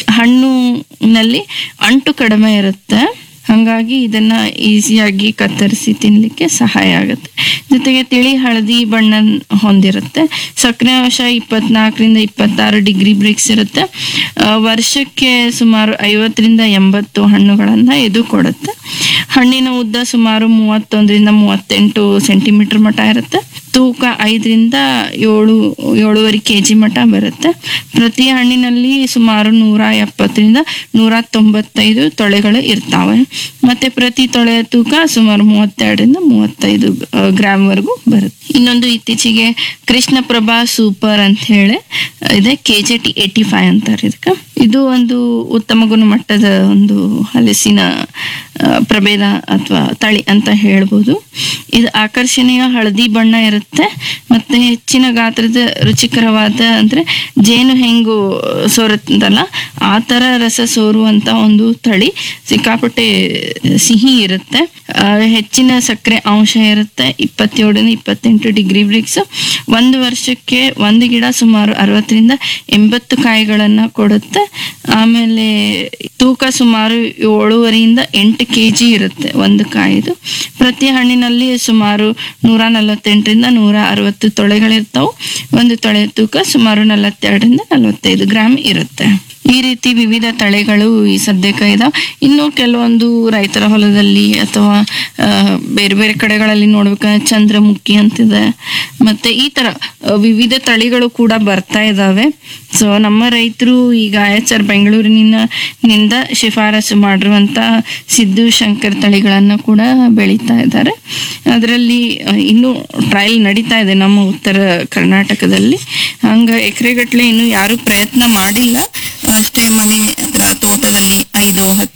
ಹಣ್ಣುನಲ್ಲಿ ಅಂಟು ಕಡಿಮೆ ಇರುತ್ತೆ ಹಾಗಾಗಿ ಇದನ್ನ ಈಸಿಯಾಗಿ ಕತ್ತರಿಸಿ ತಿನ್ಲಿಕ್ಕೆ ಸಹಾಯ ಆಗುತ್ತೆ ಜೊತೆಗೆ ತಿಳಿ ಹಳದಿ ಬಣ್ಣ ಹೊಂದಿರುತ್ತೆ ಸಕ್ಕರೆ ಅಂಶ ಇಪ್ಪತ್ನಾಲ್ಕರಿಂದ ಇಪ್ಪತ್ತಾರು ಡಿಗ್ರಿ ಬ್ರಿಕ್ಸ್ ಇರುತ್ತೆ ಆ, ವರ್ಷಕ್ಕೆ ಸುಮಾರು ಐವತ್ತರಿಂದ ಎಂಬತ್ತು ಹಣ್ಣುಗಳನ್ನು ಇದು ಕೊಡುತ್ತೆ ಹಣ್ಣಿನ ಉದ್ದ ಸುಮಾರು ಮೂವತ್ತೊಂದರಿಂದ ಮೂವತ್ತೆಂಟು ಸೆಂಟಿಮೀಟರ್ ಮಟ್ಟ ಇರುತ್ತೆ ತೂಕ ಐದರಿಂದ ಏಳು ಏಳುವರೆ ಕೆ ಜಿ ಮಟ್ಟ ಬರುತ್ತೆ ಪ್ರತಿ ಹಣ್ಣಿನಲ್ಲಿ ಸುಮಾರು ನೂರ ಎಪ್ಪತ್ತರಿಂದ ನೂರ ತೊಂಬತ್ತೈದು ತೊಳೆಗಳು ಇರ್ತಾವೆ ಮತ್ತೆ ಪ್ರತಿ ತೊಳೆಯ ತೂಕ ಸುಮಾರು ಮೂವತ್ತೆರಡರಿಂದ ಮೂವತ್ತೈದು ಗ್ರಾಮ್ ವರೆಗೂ ಬರುತ್ತೆ ಇನ್ನೊಂದು ಇತ್ತೀಚೆಗೆ ಕೃಷ್ಣಪ್ರಭಾ ಸೂಪರ್ ಅಂತ ಹೇಳಿ ಇದೆ K J T eighty five ಅಂತಾರೆ ಇದಕ್ಕೆ ಇದು ಒಂದು ಉತ್ತಮ ಗುಣಮಟ್ಟದ ಒಂದು ಹಲಸಿನ ಆ, ಪ್ರಭೇದ ಅಥವಾ ತಳಿ ಅಂತ ಹೇಳ್ಬೋದು ಇದು ಆಕರ್ಷಣೀಯ ಹಳದಿ ಬಣ್ಣ ಇರುತ್ತೆ ಮತ್ತೆ ಹೆಚ್ಚಿನ ಗಾತ್ರದ ರುಚಿಕರವಾದ ಅಂದ್ರೆ ಜೇನು ಹೆಂಗು ಸೋರುತ್ತಲ್ಲ ಆ ತರ ರಸ ಸೋರುವಂತ ಒಂದು ತಳಿ ಸಿಕ್ಕಾಪಟ್ಟೆ ಸಿಹಿ ಇರುತ್ತೆ ಆ, ಹೆಚ್ಚಿನ ಸಕ್ಕರೆ ಅಂಶ ಇರುತ್ತೆ ಇಪ್ಪತ್ತೇಳರಿಂದ ಇಪ್ಪತ್ತೆಂಟು ಡಿಗ್ರಿ ಬ್ರಿಕ್ಸ್ ಒಂದು ವರ್ಷಕ್ಕೆ ಒಂದು ಗಿಡ ಸುಮಾರು ಅರವತ್ತರಿಂದ ಎಂಬತ್ತು ಕಾಯಿಗಳನ್ನ ಕೊಡುತ್ತೆ ಆಮೇಲೆ ತೂಕ ಸುಮಾರು ಏಳುವರೆಯಿಂದ ಎಂಟು ಕೆ ಜಿ ಇರುತ್ತೆ ಒಂದು ಕಾಯಿದು ಪ್ರತಿ ಹಣ್ಣಿನಲ್ಲಿ ಸುಮಾರು ನೂರ ನಲವತ್ತೆಂಟರಿಂದ ನೂರ ಅರವತ್ತು ತೊಳೆಗಳಿರ್ತಾವೆ ಒಂದು ತೊಳೆ ತೂಕ ಸುಮಾರು ನಲವತ್ತೆರಡರಿಂದ ನಲವತ್ತೈದು ಗ್ರಾಮ್ ಇರುತ್ತೆ ಈ ರೀತಿ ವಿವಿಧ ತಳಿಗಳು ಈ ಸದ್ಯಕ್ಕೆ ಇದಾವೆ ಇನ್ನು ಕೆಲವೊಂದು ರೈತರ ಹೊಲದಲ್ಲಿ ಅಥವಾ ಆ, ಬೇರೆ ಬೇರೆ ಕಡೆಗಳಲ್ಲಿ ನೋಡ್ಬೇಕಂದ್ರೆ ಚಂದ್ರಮುಖಿ ಅಂತಿದೆ ಮತ್ತೆ ಈ ತರ ಆ, ವಿವಿಧ ತಳಿಗಳು ಕೂಡ ಬರ್ತಾ ಇದಾವೆ ಸೊ ನಮ್ಮ ರೈತರು ಈಗ ಎಚ್ ಆರ್ ಬೆಂಗಳೂರಿನಿಂದ ನಿಂದ ಶಿಫಾರಸು ಮಾಡಿರುವಂತ ಸಿದ್ದು ಶಂಕರ್ ತಳಿಗಳನ್ನ ಕೂಡ ಬೆಳೀತಾ ಇದ್ದಾರೆ ಅದರಲ್ಲಿ ಆ, ಇನ್ನೂ ಟ್ರಯಲ್ ನಡೀತಾ ಇದೆ ನಮ್ಮ ಉತ್ತರ ಕರ್ನಾಟಕದಲ್ಲಿ ಹಂಗ ಎಕರೆಗಟ್ಲೆ ಇನ್ನು ಯಾರು ಪ್ರಯತ್ನ ಮಾಡಿಲ್ಲ ಅಷ್ಟೇ ಮನೆ ಹತ್ರ ತೋಟದಲ್ಲಿ ಐದು ಹತ್ತು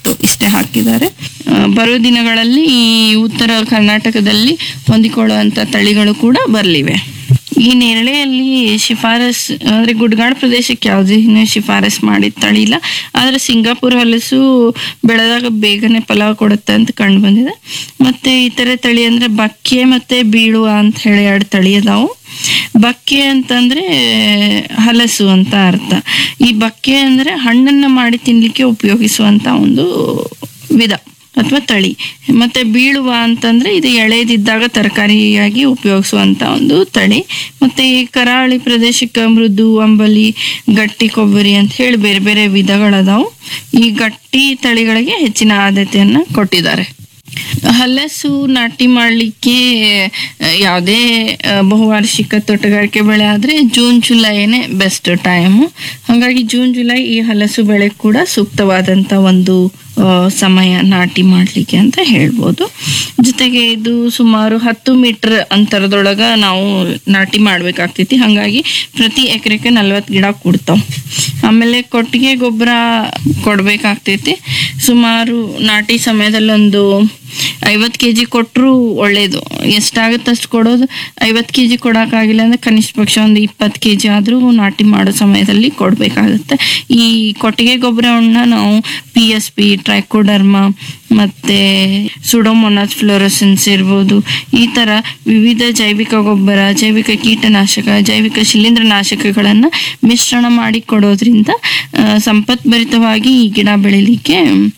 ಹಾಕಿದ್ದಾರೆ ಆ, ಬರೋ ದಿನಗಳಲ್ಲಿ ಈ ಉತ್ತರ ಕರ್ನಾಟಕದಲ್ಲಿ ಹೊಂದಿಕೊಳ್ಳುವಂಥ ತಳಿಗಳು ಕೂಡ ಬರಲಿವೆ ಈ ನೇರಳೆಯಲ್ಲಿ ಶಿಫಾರಸ್ ಅಂದ್ರೆ ಗುಡ್ಗಾಡ್ ಪ್ರದೇಶಕ್ಕೆ ಯಾವುದೇ ಶಿಫಾರಸ್ ಮಾಡಿದ ತಳಿ ಇಲ್ಲ ಆದ್ರೆ ಸಿಂಗಾಪುರ್ ಹಲಸು ಬೆಳೆದಾಗ ಬೇಗನೆ ಫಲ ಕೊಡುತ್ತೆ ಅಂತ ಕಂಡು ಬಂದಿದೆ ಮತ್ತೆ ಇತರೆ ತಳಿ ಅಂದ್ರೆ ಬಕ್ಕೆ ಮತ್ತೆ ಬೀಳುವ ಅಂತ ಹೇಳಿ ಎರಡು ತಳಿ ಅದಾವು ಬಕ್ಕೆ ಅಂತಂದ್ರೆ ಹಲಸು ಅಂತ ಅರ್ಥ ಈ ಬಕ್ಕೆ ಅಂದ್ರೆ ಹಣ್ಣನ್ನ ಮಾಡಿ ತಿನ್ಲಿಕ್ಕೆ ಉಪಯೋಗಿಸುವಂತ ಒಂದು ವಿಧ ಅಥವಾ ತಳಿ ಮತ್ತೆ ಬೀಳುವ ಅಂತಂದ್ರೆ ಇದು ಎಳೆದಿದ್ದಾಗ ತರಕಾರಿಯಾಗಿ ಉಪಯೋಗಿಸುವಂತ ಒಂದು ತಳಿ ಮತ್ತೆ ಈ ಕರಾವಳಿ ಪ್ರದೇಶಕ್ಕೆ ಮೃದು ಅಂಬಲಿ ಗಟ್ಟಿ ಕೊಬ್ಬರಿ ಅಂತ ಹೇಳಿ ಬೇರೆ ಬೇರೆ ವಿಧಗಳದಾವು ಈ ಗಟ್ಟಿ ತಳಿಗಳಿಗೆ ಹೆಚ್ಚಿನ ಆದ್ಯತೆಯನ್ನ ಕೊಟ್ಟಿದ್ದಾರೆ ಹಲಸು ನಾಟಿ ಮಾಡಲಿಕ್ಕೆ ಯಾವುದೇ ಆ, ಬಹುವಾರ್ಷಿಕ ತೋಟಗಾರಿಕೆ ಬೆಳೆ ಆದರೆ ಜೂನ್ ಜುಲೈನೇ ಬೆಸ್ಟ್ ಟೈಮು ಹಾಗಾಗಿ ಜೂನ್ ಜುಲೈ ಈ ಹಲಸು ಬೆಳೆ ಕೂಡ ಸೂಕ್ತವಾದಂಥ ಒಂದು ಆ, ಸಮಯ ನಾಟಿ ಮಾಡಲಿಕ್ಕೆ ಅಂತ ಹೇಳ್ಬೋದು ಜೊತೆಗೆ ಇದು ಸುಮಾರು ಹತ್ತು ಮೀಟರ್ ಅಂತರದೊಳಗ ನಾವು ನಾಟಿ ಮಾಡ್ಬೇಕಾಗ್ತೈತಿ ಹಾಗಾಗಿ ಪ್ರತಿ ಎಕರೆಗೆ ನಲ್ವತ್ತು ಗಿಡ ಕೊಡ್ತಾವ ಆಮೇಲೆ ಕೊಟ್ಟಿಗೆ ಗೊಬ್ಬರ ಕೊಡ್ಬೇಕಾಗ್ತೈತಿ ಸುಮಾರು ನಾಟಿ ಸಮಯದಲ್ಲಿ ಒಂದು ಐವತ್ತು ಕೆ ಜಿ ಕೊಟ್ಟರು ಒಳ್ಳೇದು ಎಷ್ಟಾಗುತ್ತೆ ಅಷ್ಟು ಕೊಡೋದು ಐವತ್ತು ಕೆ ಜಿ ಕೊಡೋಕ್ಕಾಗಿಲ್ಲ ಅಂದರೆ ಕನಿಷ್ಠ ಪಕ್ಷ ಒಂದು ಇಪ್ಪತ್ತು ಕೆ ಜಿ ಆದರೂ ನಾಟಿ ಮಾಡೋ ಸಮಯದಲ್ಲಿ ಕೊಡಬೇಕಾಗುತ್ತೆ ಈ ಕೊಟ್ಟಿಗೆ ಗೊಬ್ಬರವನ್ನ ನಾವು ಪಿ ಎಸ್ ಪಿ ಟ್ರೈಕೋಡರ್ಮ ಮತ್ತು ಸುಡೋಮೊನಾಸ್ ಫ್ಲೋರೋಸೆನ್ಸ್ ಇರ್ಬೋದು ಈ ಥರ ವಿವಿಧ ಜೈವಿಕ ಗೊಬ್ಬರ ಜೈವಿಕ ಕೀಟನಾಶಕ ಜೈವಿಕ ಶಿಲೀಂಧ್ರನಾಶಕಗಳನ್ನು ಮಿಶ್ರಣ ಮಾಡಿ ಕೊಡೋದ್ರಿಂದ ಆ, ಸಂಪತ್ಭರಿತವಾಗಿ ಈ ಗಿಡ ಬೆಳಿಲಿಕ್ಕೆ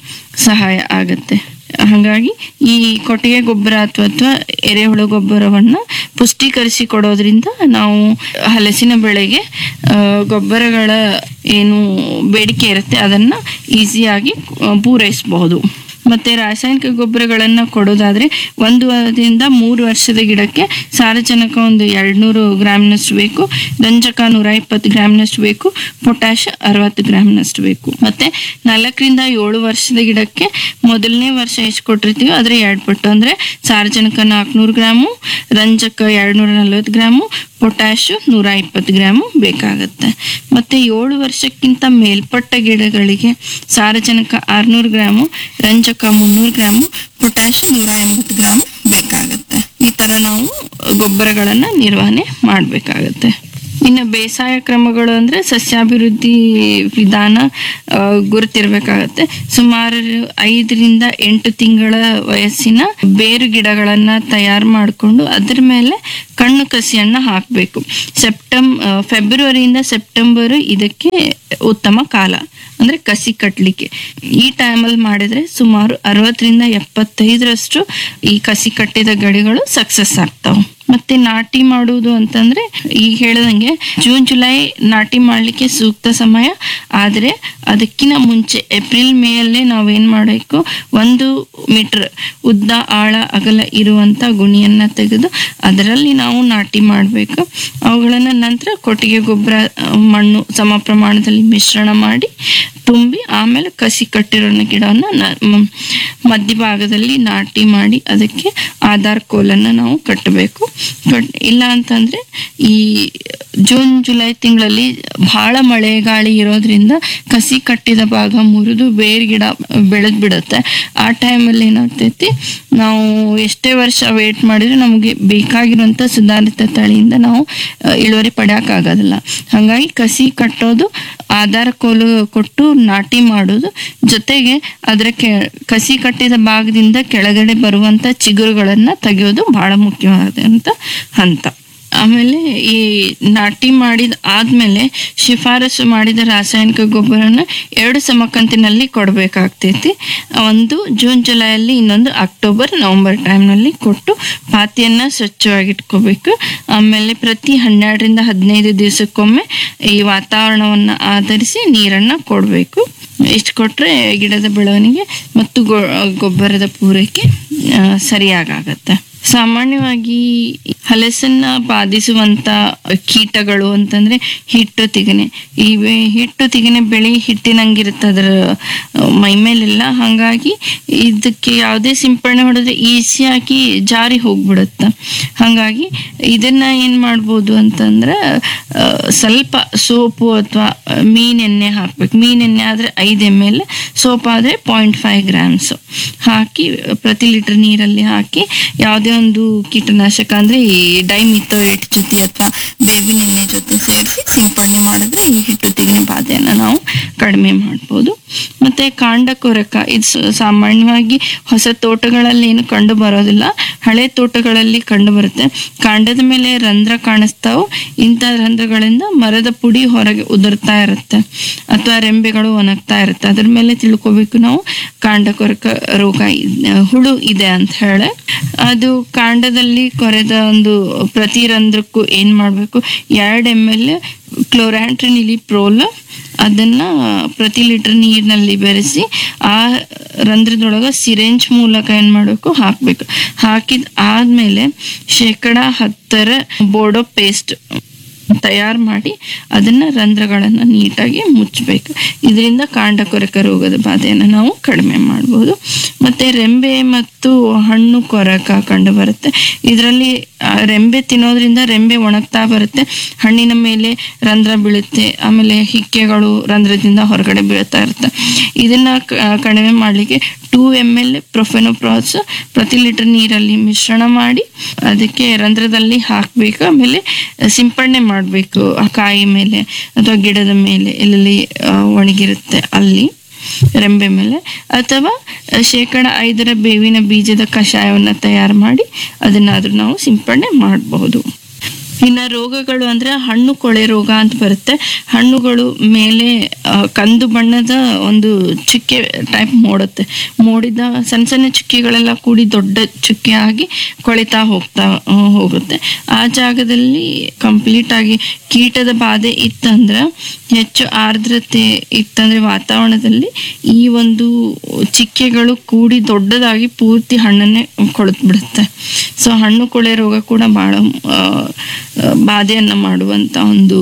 ಸಹಾಯ ಆಗುತ್ತೆ ಹಾಗಾಗಿ ಈ ಕೊಟ್ಟಿಗೆ ಗೊಬ್ಬರ ಅಥವಾ ಅಥವಾ ಎರೆಹುಳು ಗೊಬ್ಬರವನ್ನು ಪುಷ್ಟೀಕರಿಸಿ ಕೊಡೋದ್ರಿಂದ ನಾವು ಹಲಸಿನ ಬೆಳೆಗೆ ಆ, ಗೊಬ್ಬರಗಳ ಏನು ಬೇಡಿಕೆ ಇರುತ್ತೆ ಅದನ್ನು ಈಸಿಯಾಗಿ ಪೂರೈಸಬಹುದು ಮತ್ತೆ ರಾಸಾಯನಿಕ ಗೊಬ್ಬರಗಳನ್ನು ಕೊಡೋದಾದ್ರೆ ಒಂದು ವಾರದಿಂದ ಮೂರು ವರ್ಷದ ಗಿಡಕ್ಕೆ ಸಾರಜನಕ ಒಂದು ಎರಡ್ನೂರು ಗ್ರಾಮ್ನಷ್ಟು ಬೇಕು ರಂಜಕ ನೂರ ಇಪ್ಪತ್ತು ಗ್ರಾಮ್ನಷ್ಟು ಬೇಕು ಪೊಟ್ಯಾಶ್ ಅರವತ್ತು ಗ್ರಾಮ್ನಷ್ಟು ಬೇಕು ಮತ್ತೆ ನಾಲ್ಕರಿಂದ ಏಳು ವರ್ಷದ ಗಿಡಕ್ಕೆ ಮೊದಲನೇ ವರ್ಷ ಎಷ್ಟು ಕೊಟ್ಟಿರ್ತೀವಿ ಅದರ ಎರಡು ಪಟ್ಟು ಅಂದ್ರೆ ಸಾರಜನಕ ನಾಲ್ಕುನೂರು ಗ್ರಾಮು ರಂಜಕ ಎರಡ್ನೂರ ನಲ್ವತ್ತು ಗ್ರಾಮು ಪೊಟ್ಯಾಶ್ ನೂರ ಇಪ್ಪತ್ತು ಗ್ರಾಮು ಬೇಕಾಗುತ್ತೆ ಮತ್ತೆ ಏಳು ವರ್ಷಕ್ಕಿಂತ ಮೇಲ್ಪಟ್ಟ ಗಿಡಗಳಿಗೆ ಸಾರಜನಕ ಆರ್ನೂರು ಗ್ರಾಮು ರಂಜಕ ಮುನ್ನೂರು ಗ್ರಾಮು ಪೊಟ್ಯಾಶ್ ನೂರ ಎಂಬತ್ತು ಗ್ರಾಮು ಬೇಕಾಗುತ್ತೆ ಈ ತರ ನಾವು ಗೊಬ್ಬರಗಳನ್ನ ನಿರ್ವಹಣೆ ಮಾಡಬೇಕಾಗತ್ತೆ ಇನ್ನು ಬೇಸಾಯ ಕ್ರಮಗಳು ಅಂದ್ರೆ ಸಸ್ಯಾಭಿವೃದ್ಧಿ ವಿಧಾನ ಆ, ಗುರುತಿರ್ಬೇಕಾಗತ್ತೆ ಸುಮಾರು ಐದರಿಂದ ಎಂಟು ತಿಂಗಳ ವಯಸ್ಸಿನ ಬೇರು ಗಿಡಗಳನ್ನ ತಯಾರು ಮಾಡಿಕೊಂಡು ಅದ್ರ ಮೇಲೆ ಕಣ್ಣು ಕಸಿಯನ್ನ ಹಾಕಬೇಕು ಸೆಪ್ಟೆಂಬ್ ಆ, ಫೆಬ್ರವರಿಯಿಂದ ಸೆಪ್ಟೆಂಬರ್ ಇದಕ್ಕೆ ಉತ್ತಮ ಕಾಲ ಅಂದ್ರೆ ಕಸಿ ಕಟ್ಟಲಿಕ್ಕೆ ಈ ಟೈಮಲ್ಲಿ ಮಾಡಿದ್ರೆ ಸುಮಾರು ಅರವತ್ತರಿಂದ ಎಪ್ಪತ್ತೈದರಷ್ಟು ಈ ಕಸಿ ಕಟ್ಟಿದ ಗಡಿಗಳು ಸಕ್ಸಸ್ ಆಗ್ತಾವೆ ಮತ್ತೆ ನಾಟಿ ಮಾಡುವುದು ಅಂತಂದ್ರೆ ಈಗ ಹೇಳ್ದಂಗೆ ಜೂನ್ ಜುಲೈ ನಾಟಿ ಮಾಡ್ಲಿಕ್ಕೆ ಸೂಕ್ತ ಸಮಯ ಆದ್ರೆ ಅದಕ್ಕಿಂತ ಮುಂಚೆ ಏಪ್ರಿಲ್ ಮೇಯಲ್ಲೇ ನಾವೇನ್ ಮಾಡಬೇಕು ಒಂದು ಮೀಟರ್ ಉದ್ದ ಆಳ ಅಗಲ ಇರುವಂತ ಗುಣಿಯನ್ನ ತೆಗೆದು ಅದರಲ್ಲಿ ನಾವು ನಾಟಿ ಮಾಡಬೇಕು ಅವುಗಳನ್ನ ನಂತರ ಕೊಟ್ಟಿಗೆ ಗೊಬ್ಬರ ಮಣ್ಣು ಸಮ ಪ್ರಮಾಣದಲ್ಲಿ ಮಿಶ್ರಣ ಮಾಡಿ ತುಂಬಿ ಆಮೇಲೆ ಕಸಿ ಕಟ್ಟಿರೋ ಗಿಡವನ್ನ ನ- ಮ- ಮಧ್ಯಭಾಗದಲ್ಲಿ ನಾಟಿ ಮಾಡಿ ಅದಕ್ಕೆ ಆಧಾರ್ ಕೋಲನ್ನ ನಾವು ಕಟ್ಟಬೇಕು ಕಟ್ ಇಲ್ಲ ಅಂತಂದ್ರೆ ಈ ಜೂನ್ ಜುಲೈ ತಿಂಗಳಲ್ಲಿ ಬಹಳ ಮಳೆ ಗಾಳಿ ಇರೋದ್ರಿಂದ ಕಸಿ ಕಟ್ಟಿದ ಭಾಗ ಮುರಿದು ಬೇರೆ ಗಿಡ ಬೆಳೆದ್ ಬಿಡುತ್ತೆ ಆ ಟೈಮಲ್ಲಿ ಏನಾಗ್ತೈತಿ ನಾವು ಎಷ್ಟೇ ವರ್ಷ ವೇಟ್ ಮಾಡಿದ್ರೆ ನಮಗೆ ಬೇಕಾಗಿರುವಂತ ಸುಧಾರಿತ ತಳಿಯಿಂದ ನಾವು ಆ, ಇಳುವರಿ ಪಡೆಯೋಕ್ಕಾಗೋದಿಲ್ಲ ಹಾಗಾಗಿ ಕಸಿ ಕಟ್ಟೋದು ಆಧಾರ ಕೋಲು ಕೊಟ್ಟು ನಾಟಿ ಮಾಡೋದು ಜೊತೆಗೆ ಅದರ ಕೆ ಕಸಿ ಕಟ್ಟಿದ ಭಾಗದಿಂದ ಕೆಳಗಡೆ ಬರುವಂತ ಚಿಗುರುಗಳನ್ನ ತೆಗೆಯೋದು ಬಹಳ ಮುಖ್ಯವಾದಂತ ಹಂತ ಆಮೇಲೆ ಈ ನಾಟಿ ಮಾಡಿದ ಆದ್ಮೇಲೆ ಶಿಫಾರಸು ಮಾಡಿದ ರಾಸಾಯನಿಕ ಗೊಬ್ಬರನ ಎರಡು ಸಮಕಂತಿನಲ್ಲಿ ಕೊಡಬೇಕಾಗ್ತೈತಿ ಒಂದು ಜೂನ್ ಜುಲೈಯಲ್ಲಿ ಇನ್ನೊಂದು ಅಕ್ಟೋಬರ್ ನವೆಂಬರ್ ಟೈಮ್ನಲ್ಲಿ ಕೊಟ್ಟು ಪಾತಿಯನ್ನ ಸ್ವಚ್ಛವಾಗಿಟ್ಕೋಬೇಕು ಆಮೇಲೆ ಪ್ರತಿ ಹನ್ನೆರಡರಿಂದ ಹದಿನೈದು ದಿವಸಕ್ಕೊಮ್ಮೆ ಈ ವಾತಾವರಣವನ್ನ ಆಧರಿಸಿ ನೀರನ್ನ ಕೊಡಬೇಕು ಇಷ್ಟು ಕೊಟ್ರೆ ಗಿಡದ ಬೆಳವಣಿಗೆ ಮತ್ತು ಗೊ- ಗೊಬ್ಬರದ ಪೂರೈಕೆ ಆ, ಸರಿಯಾಗತ್ತೆ ಸಾಮಾನ್ಯವಾಗಿ ಹಲಸನ್ನ ಬಾಧಿಸುವಂತ ಕೀಟಗಳು ಅಂತಂದ್ರೆ ಹಿಟ್ಟು ತಿಗಣೆ ಈ ಬೆ- ಹಿಟ್ಟು ತಿಗಣೆ ಬೆಳೆ ಹಿಟ್ಟಿನಂಗಿರುತ್ತೆ ಅದರ ಮೈ ಮೇಲೆಲ್ಲ ಹಾಗಾಗಿ ಇದಕ್ಕೆ ಯಾವುದೇ ಸಿಂಪಡಣೆ ಹೊಡೆದ್ರೆ ಈಸಿಯಾಗಿ ಜಾರಿ ಹೋಗ್ಬಿಡುತ್ತೆ ಹಾಗಾಗಿ ಇದನ್ನ ಏನ್ ಮಾಡ್ಬೋದು ಅಂತಂದ್ರೆ ಆ, ಸ್ವಲ್ಪ ಸೋಪು ಅಥವಾ ಮೀನೆಣ್ಣೆ ಹಾಕ್ಬೇಕು ಮೀನೆಣ್ಣೆ ಆದ್ರೆ ಐದು ಎಮ್ ಎಲ್ ಸೋಪ್ ಆದ್ರೆ ಪಾಯಿಂಟ್ ಫೈವ್ ಗ್ರಾಮ್ಸ್ ಹಾಕಿ ಪ್ರತಿ ಲೀಟರ್ ನೀರಲ್ಲಿ ಹಾಕಿ ಯಾವುದೇ ಒಂದು ಕೀಟನಾಶಕ ಅಂದ್ರೆ ಈ ಡೈಮಿಥೋಯೇಟ್ ಜೊತೆ ಅಥವಾ ಬೇವಿನ ಎಣ್ಣೆ ಜೊತೆ ಸೇರಿಸಿ ಸಿಂಪಡಣೆ ಮಾಡಿದ್ರೆ ಈ ಹಿಟ್ಟು ತಿಗಣೆ ಬಾಧೆಯನ್ನ ನಾವು ಕಡಿಮೆ ಮಾಡ್ಬೋದು ಮತ್ತೆ ಕಾಂಡ ಕೊರಕ ಇದು ಸ- ಸಾಮಾನ್ಯವಾಗಿ ಹೊಸ ತೋಟಗಳಲ್ಲಿ ಏನು ಕಂಡು ಬರೋದಿಲ್ಲ ಹಳೆ ತೋಟಗಳಲ್ಲಿ ಕಂಡು ಬರುತ್ತೆ ಕಾಂಡದ ಮೇಲೆ ರಂಧ್ರ ಕಾಣಿಸ್ತಾವು ಇಂಥ ರಂಧ್ರಗಳಿಂದ ಮರದ ಪುಡಿ ಹೊರಗೆ ಉದುರ್ತಾ ಇರುತ್ತೆ ಅಥವಾ ರೆಂಬೆಗಳು ಒಣಗ್ತಾ ಇರುತ್ತೆ ಅದ್ರ ಮೇಲೆ ತಿಳ್ಕೊಬೇಕು ನಾವು ಕಾಂಡ ಕೊರಕ ರೋಗ ಇದ್- ಹುಳು ಇದೆ ಅಂತ ಹೇಳಿ ಅದು ಕಾಂಡದಲ್ಲಿ ಕೊರೆದ ಒಂದು ಪ್ರತಿ ರಂಧ್ರಕ್ಕೂ ಏನ್ ಮಾಡ್ಬೇಕು ಎರಡು ಎಮ್ ಎಲ್ ಕ್ಲೋರಾಂಟ್ರಿನಿಲಿ ಪ್ರೋಲ್ ಅದನ್ನ ಪ್ರತಿ ಲೀಟರ್ ನೀರಿನಲ್ಲಿ ಬೆರೆಸಿ ಆ ರಂಧ್ರದೊಳಗ ಸಿರೆಂಜ್ ಮೂಲಕ ಏನ್ ಮಾಡಬೇಕು ಹಾಕ್ಬೇಕು ಹಾಕಿದ ಆದ್ಮೇಲೆ ಶೇಕಡ ಹತ್ತರ ಬೋರ್ಡೋ ಪೇಸ್ಟ್ ತಯಾರು ಮಾಡಿ ಅದನ್ನ ರಂಧ್ರಗಳನ್ನ ನೀಟಾಗಿ ಮುಚ್ಚಬೇಕು ಇದರಿಂದ ಕಾಂಡ ಕೊರಕ ರೋಗದ ಬಾಧೆಯನ್ನು ನಾವು ಕಡಿಮೆ ಮಾಡ್ಬೋದು ಮತ್ತೆ ರೆಂಬೆ ಮತ್ತು ಹಣ್ಣು ಕೊರಕ ಕಂಡು ಬರುತ್ತೆ ಇದರಲ್ಲಿ ರೆಂಬೆ ತಿನ್ನೋದ್ರಿಂದ ರೆಂಬೆ ಒಣಗ್ತಾ ಬರುತ್ತೆ ಹಣ್ಣಿನ ಮೇಲೆ ರಂಧ್ರ ಬೀಳುತ್ತೆ ಆಮೇಲೆ ಹಿಕ್ಕೆಗಳು ರಂಧ್ರದಿಂದ ಹೊರಗಡೆ ಬೀಳ್ತಾ ಇರುತ್ತೆ ಇದನ್ನ ಕ- ಕಡಿಮೆ ಮಾಡಲಿಕ್ಕೆ ಟೂ ಎಮ್ ಎಲ್ ಪ್ರೊಫೆನೋಪ್ರಾಸ್ ಪ್ರತಿ ಲೀಟರ್ ನೀರಲ್ಲಿ ಮಿಶ್ರಣ ಮಾಡಿ ಅದಕ್ಕೆ ರಂಧ್ರದಲ್ಲಿ ಹಾಕಬೇಕು ಆಮೇಲೆ ಸಿಂಪಡಣೆ ಮಾಡಬೇಕು ಆ ಕಾಯಿ ಮೇಲೆ ಅಥವಾ ಗಿಡದ ಮೇಲೆ ಎಲ್ಲೆಲ್ಲಿ ಆ, ಒಣಗಿರುತ್ತೆ ಅಲ್ಲಿ ರೆಂಬೆ ಮೇಲೆ ಅಥವಾ ಶೇಕಡ ಐದರ ಬೇವಿನ ಬೀಜದ ಕಷಾಯವನ್ನು ತಯಾರು ಮಾಡಿ ಅದನ್ನಾದ್ರೂ ನಾವು ಸಿಂಪಡಣೆ ಮಾಡಬಹುದು ಇನ್ನ ರೋಗಗಳು ಅಂದ್ರೆ ಹಣ್ಣು ಕೊಳೆ ರೋಗ ಅಂತ ಬರುತ್ತೆ ಹಣ್ಣುಗಳು ಮೇಲೆ ಆ, ಕಂದು ಬಣ್ಣದ ಒಂದು ಚುಕ್ಕೆ ಟೈಪ್ ಮೂಡುತ್ತೆ ಮೂಡಿದ ಸಣ್ಣ ಸಣ್ಣ ಚುಕ್ಕೆಗಳೆಲ್ಲ ಕೂಡಿ ದೊಡ್ಡ ಚುಕ್ಕೆ ಆಗಿ ಕೊಳಿತಾ ಹೋಗ್ತಾ ಆ, ಹೋಗುತ್ತೆ ಆ ಜಾಗದಲ್ಲಿ ಕಂಪ್ಲೀಟ್ ಆಗಿ ಕೀಟದ ಬಾಧೆ ಇತ್ತಂದ್ರೆ ಹೆಚ್ಚು ಆರ್ದ್ರತೆ ಇತ್ತಂದ್ರೆ ವಾತಾವರಣದಲ್ಲಿ ಈ ಒಂದು ಚಿಕ್ಕೆಗಳು ಕೂಡಿ ದೊಡ್ಡದಾಗಿ ಪೂರ್ತಿ ಹಣ್ಣನ್ನೇ ಕೊಳೆತು ಬಿಡುತ್ತೆ ಸೊ ಹಣ್ಣು ಕೊಳೆ ರೋಗ ಕೂಡ ಬಹಳ ಆ, ಆ, ಬಾಧೆಯನ್ನ ಮಾಡುವಂತ ಒಂದು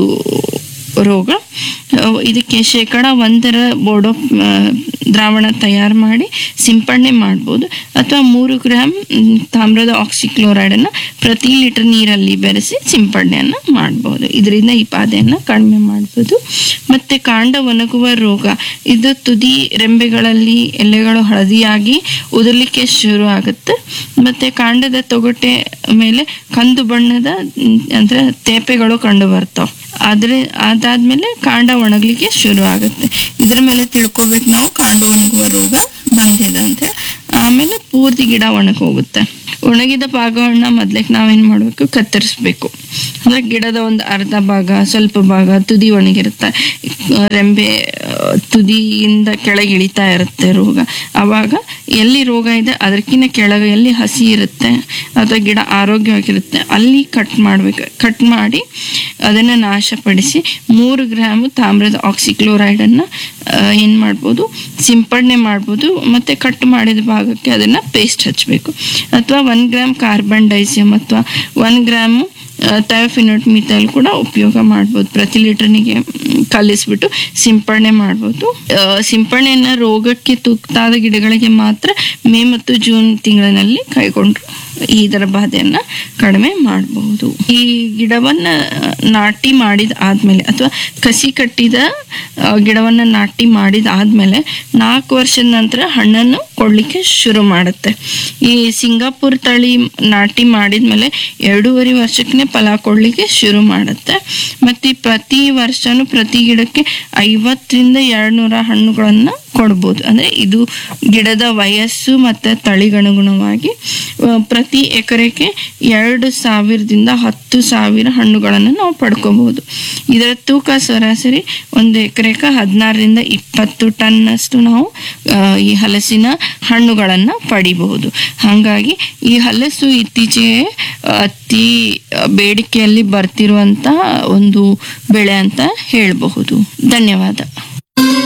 ರೋಗ ಆ, ಇದಕ್ಕೆ ಶೇಕಡ ಒಂದರ ಬೋರ್ಡೋ ಆ, ದ್ರಾವಣ ತಯಾರು ಮಾಡಿ ಸಿಂಪಡಣೆ ಮಾಡ್ಬೋದು ಅಥವಾ ಮೂರು ಗ್ರಾಮ್ ಮ್, ತಾಮ್ರದ ಆಕ್ಸಿಕ್ಲೋರೈಡನ್ನು ಪ್ರತಿ ಲೀಟರ್ ನೀರಲ್ಲಿ ಬೆರೆಸಿ ಸಿಂಪಡಣೆಯನ್ನು ಮಾಡ್ಬೋದು ಇದರಿಂದ ಈ ಬಾಧೆಯನ್ನು ಕಡಿಮೆ ಮಾಡ್ಬೋದು ಮತ್ತೆ ಕಾಂಡ ಒಣಗುವ ರೋಗ ಇದು ತುದಿ ರೆಂಬೆಗಳಲ್ಲಿ ಎಲೆಗಳು ಹಳದಿಯಾಗಿ ಉದುರ್ಲಿಕ್ಕೆ ಶುರು ಆಗುತ್ತೆ ಮತ್ತೆ ಕಾಂಡದ ತೊಗಟೆ ಮೇಲೆ ಕಂದು ಬಣ್ಣದ ಮ್, ಅಂದ್ರೆ ತೇಪೆಗಳು ಕಂಡು ಬರ್ತಾವ ಆದ್ರೆ ಅದಾದ್ಮೇಲೆ ಕಾಂಡ ಒಣಗ್ಲಿಕ್ಕೆ ಶುರು ಆಗುತ್ತೆ ಇದ್ರ ಮೇಲೆ ತಿಳ್ಕೊಬೇಕು ನಾವು ಕಾಂಡ ಒಣಗುವ ರೋಗ ಬಂದಿದೆ ಅಂತ ಆಮೇಲೆ ಪೂರ್ತಿ ಗಿಡ ಒಣಗಿ ಹೋಗುತ್ತೆ ಒಣಗಿದ ಭಾಗವನ್ನ ಮೊದ್ಲಿಗೆ ನಾವೇನ್ ಮಾಡ್ಬೇಕು ಕತ್ತರಿಸ್ಬೇಕು ಅಂದ್ರೆ ಗಿಡದ ಒಂದು ಅರ್ಧ ಭಾಗ ಸ್ವಲ್ಪ ಭಾಗ ತುದಿ ಒಣಗಿರುತ್ತೆ ರೆಂಬೆ ಆ, ತುದಿಯಿಂದ ಕೆಳಗೆ ಇಳಿತಾ ಇರುತ್ತೆ ರೋಗ ಅವಾಗ ಎಲ್ಲಿ ರೋಗ ಇದೆ ಅದಕ್ಕಿಂತ ಕೆಳಗೆ ಎಲ್ಲಿ ಹಸಿ ಇರುತ್ತೆ ಅಥವಾ ಗಿಡ ಆರೋಗ್ಯವಾಗಿರುತ್ತೆ ಅಲ್ಲಿ ಕಟ್ ಮಾಡ್ಬೇಕು ಕಟ್ ಮಾಡಿ ಅದನ್ನ ನಾಶಪಡಿಸಿ ಮೂರು ಗ್ರಾಮ್ ತಾಮ್ರದ ಆಕ್ಸಿಕ್ಲೋರೈಡನ್ನು ಏನು ಮಾಡ್ಬೋದು ಸಿಂಪಡಣೆ ಮಾಡ್ಬೋದು ಮತ್ತೆ ಕಟ್ ಮಾಡಿದ ಭಾಗಕ್ಕೆ ಅದನ್ನ ಪೇಸ್ಟ್ ಹಚ್ಚಬೇಕು ಅಥವಾ ಒನ್ ಗ್ರಾಮ್ ಕಾರ್ಬನ್ ಡೈಸಿಯಮ್ ಅಥವಾ ಒನ್ ಗ್ರಾಮ್ ಥಯೋಫಿನೋಟ್ ಮಿಥೈಲ್ ಕೂಡ ಉಪಯೋಗ ಮಾಡ್ಬೋದು ಪ್ರತಿ ಲೀಟರ್ನಿಗೆ ಕಲಿಸ್ಬಿಟ್ಟು ಸಿಂಪಡಣೆ ಮಾಡ್ಬೋದು ಆ, ಸಿಂಪಡಣೆಯನ್ನ ರೋಗಕ್ಕೆ ತುತ್ತಾದ ಗಿಡಗಳಿಗೆ ಮಾತ್ರ ಮೇ ಮತ್ತು ಜೂನ್ ತಿಂಗಳಿನಲ್ಲಿ ಕೈಗೊಂಡ್ರು ಇದರ ಬಾಧೆಯನ್ನ ಕಡಿಮೆ ಮಾಡಬಹುದು ಈ ಗಿಡವನ್ನ ನಾಟಿ ಮಾಡಿದ ಆದ್ಮೇಲೆ ಅಥವಾ ಕಸಿ ಕಟ್ಟಿದ ಆ, ಗಿಡವನ್ನ ನಾಟಿ ಮಾಡಿದ ಆದ್ಮೇಲೆ ನಾಲ್ಕು ವರ್ಷದ ನಂತರ ಹಣ್ಣನ್ನು ಕೊಡ್ಲಿಕ್ಕೆ ಶುರು ಮಾಡುತ್ತೆ ಈ ಸಿಂಗಾಪುರ್ ತಳಿ ನಾಟಿ ಮಾಡಿದ್ಮೇಲೆ ಎರಡೂವರೆ ವರ್ಷಕ್ಕೆ ಫಲ ಕೊಡ್ಲಿಕ್ಕೆ ಶುರು ಮಾಡುತ್ತೆ ಮತ್ತೆ ಈ ಪ್ರತಿ ವರ್ಷನೂ ಪ್ರತಿ ಗಿಡಕ್ಕೆ ಐವತ್ತರಿಂದ ಎರಡ್ನೂರ ಹಣ್ಣುಗಳನ್ನ ಕೊಡ್ಬೋದು ಅಂದ್ರೆ ಇದು ಗಿಡದ ವಯಸ್ಸು ಮತ್ತೆ ತಳಿಗನುಗುಣವಾಗಿ ಆ, ಪ್ರತಿ ಎಕರೆಗೆ ಎರಡು ಸಾವಿರದಿಂದ ಹತ್ತು ಸಾವಿರ ಹಣ್ಣುಗಳನ್ನು ನಾವು ಪಡ್ಕೋಬಹುದು ಇದರ ತೂಕ ಸರಾಸರಿ ಒಂದು ಎಕರೆಗೆ ಹದಿನಾರರಿಂದ ಇಪ್ಪತ್ತು ಟನ್ನಷ್ಟು ನಾವು ಆ, ಈ ಹಲಸಿನ ಹಣ್ಣುಗಳನ್ನ ಪಡಿಬಹುದು ಹಾಗಾಗಿ ಈ ಹಲಸು ಇತ್ತೀಚೆಗೆ ಅತಿ ಬೇಡಿಕೆಯಲ್ಲಿ ಬರ್ತಿರುವಂತಹ ಒಂದು ಬೆಳೆ ಅಂತ ಹೇಳಬಹುದು ಧನ್ಯವಾದ